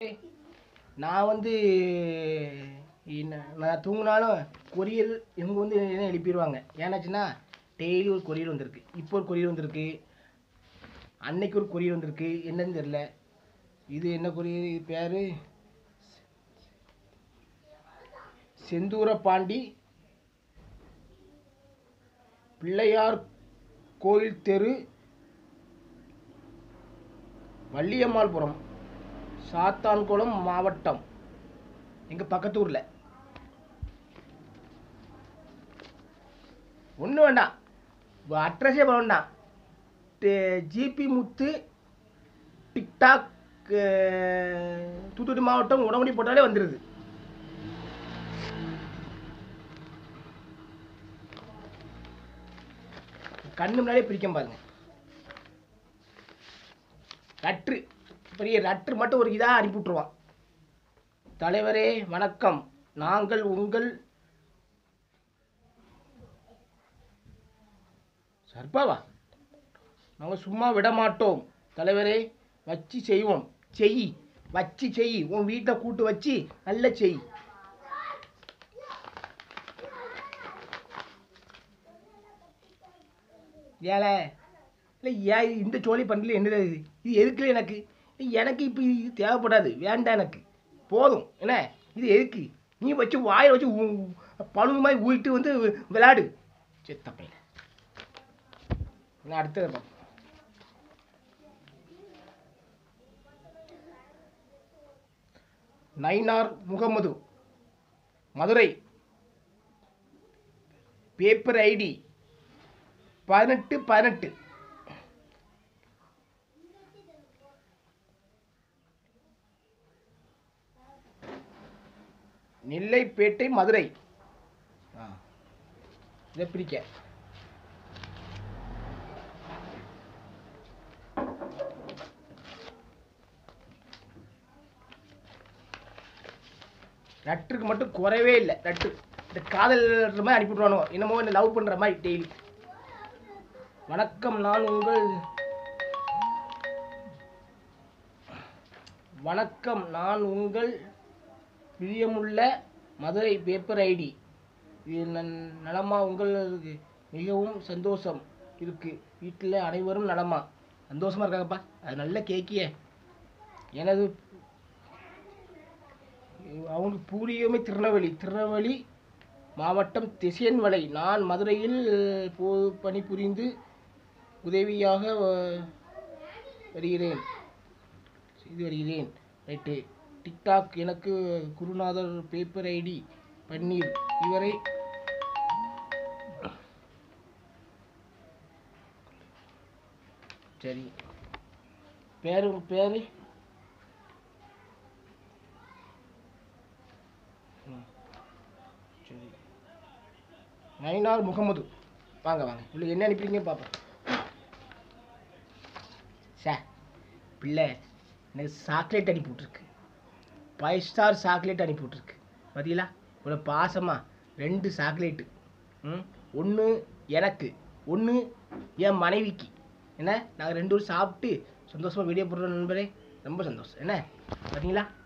நான் வந்து என்ன- நான் தூங்கினாலும் கொரியர் இவங்க வந்து என்ன எழுப்பிடுவாங்க ஏன்னாச்சுன்னா டெய்லி ஒரு கொரியர் வந்திருக்கு இப்போ ஒரு கொரியர் வந்திருக்கு அன்னைக்கு ஒரு கொரியர் வந்திருக்கு என்னன்னு தெரில இது என்ன கொரியர் இது பேர் செந்தூர பாண்டி பிள்ளையார் கோயில் தெரு வள்ளியம்மாள்புரம் சாத்தான்குளம் மாவட்டம் எங்கள் பக்கத்து ஊரில் ஒன்றும் வேண்டாம் அட்ரஸே வேண்டாம் ஜிபி முத்து டிக்டாக் அஹ், தூத்துக்குடி மாவட்டம் உடம்படி போட்டாலே வந்துடுது கண்ணு முன்னாடியே பிரிக்க பாருங்க லட்ரு பெரிய லட்ரு மட்டும் ஒரு இதாக அனுப்பி விட்ருவான் தலைவரே வணக்கம் நாங்கள் உங்கள் சர்பாவா நாங்கள் சும்மா விட மாட்டோம் தலைவரே வச்சு செய்வோம் செய் வச்சு செய் உன் வீட்டை கூட்டு வச்சு நல்ல செய் ஏல இல்லை ஏன் இது இந்த சோழி பண்ணல என்னது இது இது எதுக்குல எனக்கு எனக்கு இப்போ இது தேவைப்படாது வேண்டாம் எனக்கு போதும் என்ன இது எதுக்கு நீ வச்சு வாயை வச்சு ஊ- பழுவு மாதிரி ஊயிட்டு வந்து விளையாடு செத்த பையன் நான் அடுத்தது பார்ப்போம் நைனார் முகமது மதுரை பேப்பர் ஐடி பதினெட்டு பதினெட்டு நெல்லைப்பேட்டை மதுரை ஆ இதை பிரிக்க நட்டுக்கு மட்டும் குறைவே இல்லை நட்டு இந்த காதல் மாதிரி அனுப்பிவிட்ருவானுவோ என்னமோ என்ன லவ் பண்ணுற மாதிரி டெய்லி வணக்கம் நான் உங்கள் வணக்கம் நான் உங்கள் பிரியமுள்ள மதுரை பேப்பர் ஐடி இது நன்- நலமா உங்களுக்கு மிகவும் சந்தோஷம் இருக்கு வீட்டில் அனைவரும் நலமா சந்தோஷமா இருக்காங்கப்பா அது நல்ல கேக்கிய எனது அவங்களுக்கு பூரியமே திருநெல்வேலி திருநெல்வேலி மாவட்டம் திசையன்வலை நான் மதுரையில் போ பணிபுரிந்து உதவியாக வ- வருகிறேன் செய்து வருகிறேன் ரைட்டு டிக்டாக் எனக்கு குருநாதர் பேப்பர் ஐடி பன்னீர் இவரை சரி பேரு பேரு ம். சரி நைனார் முகமது வாங்க வாங்க இல்லை என்ன அனுப்பிங்க பார்ப்போம் சே பிள்ளை எனக்கு சாக்லேட் அனுப்பி விட்ருக்கு ஃபைவ் ஸ்டார் சாக்லேட் அனுப்பி விட்ருக்கு பார்த்தீங்களா இவ்வளோ பாசமாக ரெண்டு சாக்லேட்டு ம் ஒன்று எனக்கு ஒன்று என் மனைவிக்கு என்ன நாங்கள் ரெண்டு பேரும் சாப்பிட்டு சந்தோஷமாக வீடியோ போடுறோம் நண்பரே ரொம்ப சந்தோஷம் என்ன பார்த்தீங்களா